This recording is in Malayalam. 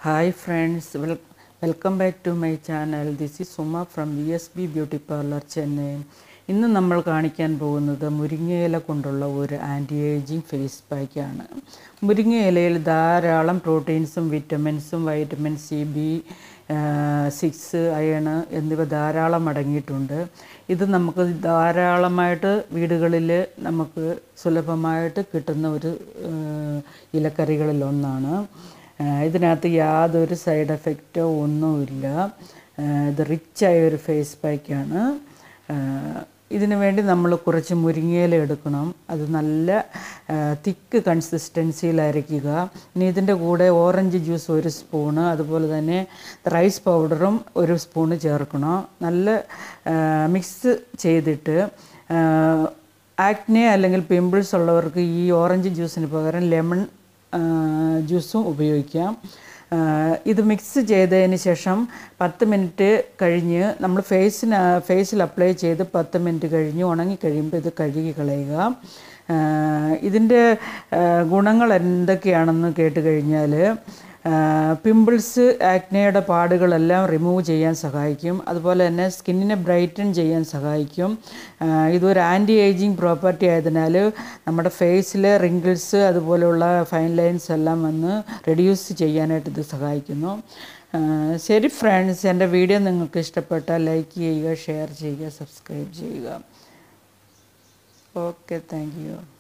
hi friends wel welcome back to my channel this is Suma from V S B beauty parlour Chennai ഇന്ന് നമ്മൾ കാണിക്കാൻ പോകുന്നത് മുരിങ്ങയില കൊണ്ടുള്ള ഒരു ആൻറ്റി ഏജിങ് ഫേസ് പാക്കാണ് മുരിങ്ങയിലയിൽ ധാരാളം പ്രോട്ടീൻസും വിറ്റമിൻസും vitamin C B six iron എന്നിവ ധാരാളം അടങ്ങിയിട്ടുണ്ട് ഇത് നമുക്ക് ധാരാളമായിട്ട് വീടുകളിൽ നമുക്ക് സുലഭമായിട്ട് കിട്ടുന്ന ഒരു ഇലക്കറികളിൽ ഒന്നാണ് ഇതിനകത്ത് യാതൊരു സൈഡ് എഫക്റ്റോ ഒന്നുമില്ല ഇത് റിച്ചായ ഒരു ഫേസ് പാക്കാണ് ഇതിനു വേണ്ടി നമ്മൾ കുറച്ച് മുരിങ്ങയില എടുക്കണം അത് നല്ല തിക്ക് കൺസിസ്റ്റൻസിയിൽ അരയ്ക്കുക ഇനി ഇതിൻ്റെ കൂടെ ഓറഞ്ച് ജ്യൂസ് ഒരു സ്പൂണ് അതുപോലെ തന്നെ റൈസ് പൗഡറും ഒരു സ്പൂണ് ചേർക്കണം നല്ല മിക്സ് ചെയ്തിട്ട് ആക്നെ അല്ലെങ്കിൽ പിമ്പിൾസ് ഉള്ളവർക്ക് ഈ ഓറഞ്ച് ജ്യൂസിന് പകരം ലെമൺ ജ്യൂസും ഉപയോഗിക്കാം ഇത് മിക്സ് ചെയ്തതിന് ശേഷം പത്ത് മിനിറ്റ് കഴിഞ്ഞ് നമ്മൾ ഫേസിന് ഫേസിൽ അപ്ലൈ ചെയ്ത് പത്ത് മിനിറ്റ് കഴിഞ്ഞ് ഉണങ്ങി കഴിയുമ്പോൾ ഇത് കഴുകി കളയുക ഇതിൻ്റെ ഗുണങ്ങൾ എന്തൊക്കെയാണെന്ന് കേട്ട് കഴിഞ്ഞാൽ പിമ്പിൾസ് ആക്നയുടെ പാടുകളെല്ലാം റിമൂവ് ചെയ്യാൻ സഹായിക്കും അതുപോലെ തന്നെ സ്കിന്നിനെ ബ്രൈറ്റൻ ചെയ്യാൻ സഹായിക്കും ഇതൊരു ആൻറ്റി ഏജിങ് പ്രോപ്പർട്ടി ആയതിനാൽ നമ്മുടെ ഫേസിലെ റിങ്കിൾസ് അതുപോലെയുള്ള ഫൈൻ ലൈൻസ് എല്ലാം വന്ന് റെഡ്യൂസ് ചെയ്യാനായിട്ട് ഇത് സഹായിക്കുന്നു ശരി ഫ്രണ്ട്സ് എൻ്റെ വീഡിയോ നിങ്ങൾക്ക് ഇഷ്ടപ്പെട്ടാൽ ലൈക്ക് ചെയ്യുക ഷെയർ ചെയ്യുക സബ്സ്ക്രൈബ് ചെയ്യുക ഓക്കെ താങ്ക് യു